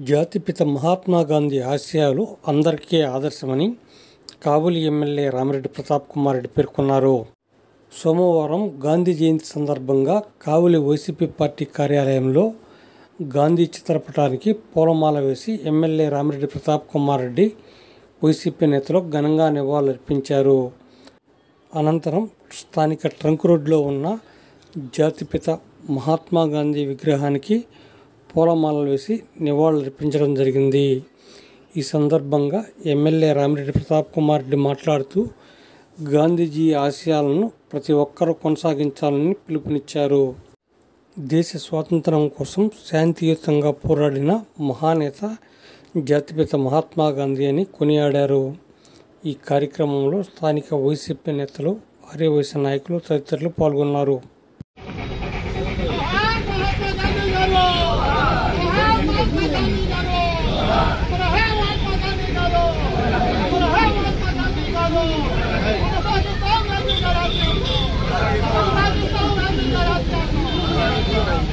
జాతిపిత మహాత్మా గాంధీ ఆశయాలు అందరికీ ఆదర్శమని కాబూలి ఎమ్మెల్యే రామిరెడ్డి ప్రతాప్ కుమార్ రెడ్డి పేర్కొన్నారు సోమవారం గాంధీ జయంతి సందర్భంగా కావులి వైసీపీ పార్టీ కార్యాలయంలో గాంధీ చిత్రపటానికి పూలమాల వేసి ఎమ్మెల్యే రామిరెడ్డి ప్రతాప్ కుమార్ రెడ్డి వైసీపీ నేతలు ఘనంగా నివాళులర్పించారు అనంతరం స్థానిక ట్రంక్ రోడ్లో ఉన్న జాతిపిత మహాత్మా గాంధీ విగ్రహానికి పూలమాలలు వేసి నివాళులర్పించడం జరిగింది ఈ సందర్భంగా ఎమ్మెల్యే రామిరెడ్డి ప్రతాప్ కుమార్ రెడ్డి మాట్లాడుతూ గాంధీజీ ఆశయాలను ప్రతి ఒక్కరూ కొనసాగించాలని పిలుపునిచ్చారు దేశ స్వాతంత్రం కోసం శాంతియుతంగా పోరాడిన మహానేత జాతిపిత మహాత్మా గాంధీ అని కొనియాడారు ఈ కార్యక్రమంలో స్థానిక వైసీపీ నేతలు ఆర్యవైశ్య నాయకులు తదితరులు పాల్గొన్నారు జోహార్ మహాత్మా గాంధీ గారు జోహార్ మహాత్మా గాంధీ గారు జోహార్ మహాత్మా గాంధీ గారు జోహార్ మహాత్మా గాంధీ గారు కొనసాగిస్తాం గాంధీ గారి ఆశయాలను. కొనసాగిస్తాం గాంధీ గారి ఆశయాలను.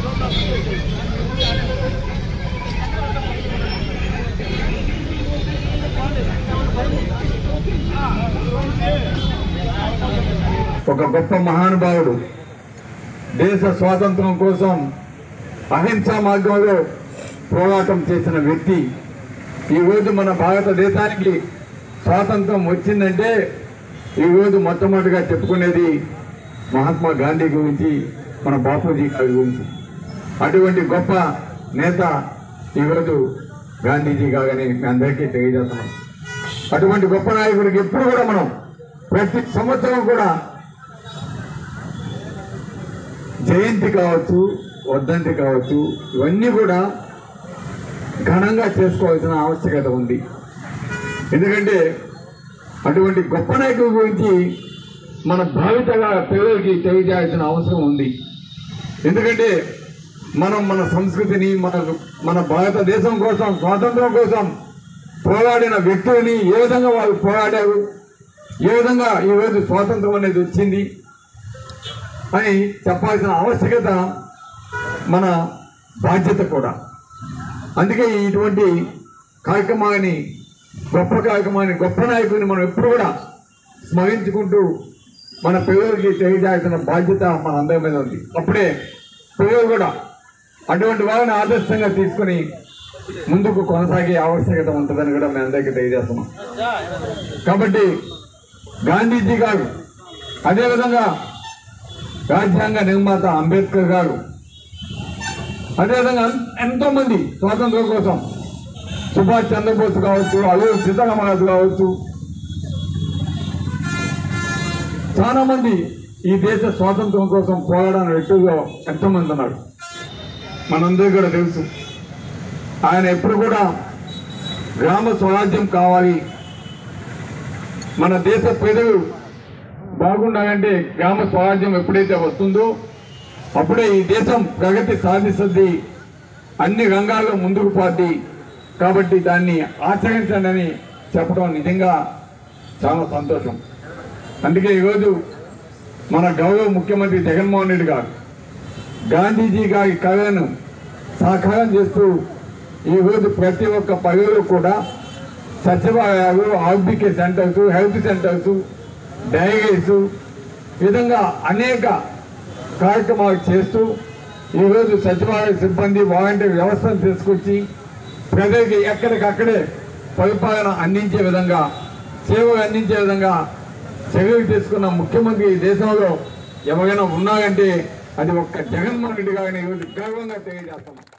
ఒక గొప్ప మహానుభావుడు దేశ స్వాతంత్రం కోసం అహింసా మార్గంలో పోరాటం చేసిన వ్యక్తి ఈరోజు మన భారతదేశానికి స్వాతంత్రం వచ్చిందంటే ఈరోజు మొట్టమొదటిగా చెప్పుకునేది మహాత్మా గాంధీ గురించి మన బాపూజీ గారి గురించి అటువంటి గొప్ప నేత ఈరోజు గాంధీజీ గారని మీ అందరికీ తెలియజేస్తున్నాం అటువంటి గొప్ప నాయకుడికి ఎప్పుడు కూడా మనం ప్రతి సంవత్సరం కూడా జయంతి కావచ్చు వర్ధంతి కావచ్చు ఇవన్నీ కూడా ఘనంగా చేసుకోవాల్సిన ఆవశ్యకత ఉంది ఎందుకంటే అటువంటి గొప్ప నాయకుల గురించి మన భావితగా పిల్లలకి తెలియజేయాల్సిన అవసరం ఉంది ఎందుకంటే మనం మన సంస్కృతిని మన మన భారతదేశం కోసం స్వాతంత్రం కోసం పోరాడిన వ్యక్తులని ఏ విధంగా వాళ్ళు పోరాడారు ఏ విధంగా ఈరోజు స్వాతంత్రం అనేది వచ్చింది అని చెప్పాల్సిన ఆవశ్యకత మన బాధ్యత కూడా అందుకే ఇటువంటి కార్యక్రమాన్ని గొప్ప కార్యక్రమాన్ని గొప్ప నాయకుడిని మనం ఎప్పుడు కూడా స్మరించుకుంటూ మన పిల్లలకి తెలియజేయాల్సిన బాధ్యత మన అందరి మీద ఉంది అప్పుడే పిల్లలు కూడా అటువంటి వాళ్ళని ఆదర్శంగా తీసుకొని ముందుకు కొనసాగే ఆవశ్యకత ఉంటుందని కూడా మేము అందరికీ తెలియజేస్తున్నాం కాబట్టి గాంధీజీ గారు అదేవిధంగా రాజ్యాంగ నిర్మాత అంబేద్కర్ గారు అదేవిధంగా ఎంతో మంది స్వాతంత్రం కోసం సుభాష్ చంద్రబోస్ కావచ్చు అల్లూరి సీతారామరాజు కావచ్చు చాలా మంది ఈ దేశ స్వాతంత్రం కోసం పోరాడాలని వ్యక్తులుగా ఎంతో మంది ఉన్నారు మనందరికీ కూడా తెలుసు ఆయన ఎప్పుడు కూడా గ్రామ స్వరాజ్యం కావాలి మన దేశ ప్రజలు బాగుండాలంటే గ్రామ స్వరాజ్యం ఎప్పుడైతే వస్తుందో అప్పుడే ఈ దేశం ప్రగతి సాధిస్తుంది అన్ని రంగాల్లో ముందుకు పోద్ది కాబట్టి దాన్ని ఆచరించండి అని చెప్పడం నిజంగా చాలా సంతోషం అందుకే ఈరోజు మన గౌరవ ముఖ్యమంత్రి జగన్మోహన్ రెడ్డి గారు గాంధీజీ గారి కళను సాకారం చేస్తూ ఈరోజు ప్రతి ఒక్క పల్లెలు కూడా సచివాలయాలు RBK centres health centres dairies ఈ విధంగా అనేక కార్యక్రమాలు చేస్తూ ఈరోజు సచివాలయ సిబ్బంది వాలంటీర్ వ్యవస్థను తీసుకొచ్చి ప్రజలకి ఎక్కడికక్కడే పరిపాలన అందించే విధంగా సేవలు అందించే విధంగా చర్యలు తీసుకున్న ముఖ్యమంత్రి ఈ దేశంలో ఎవరైనా ఉన్నారంటే అది ఒక్క జగన్మోహన్ రెడ్డి గారిని ఈరోజు గర్వంగా తెలియజేస్తున్నాం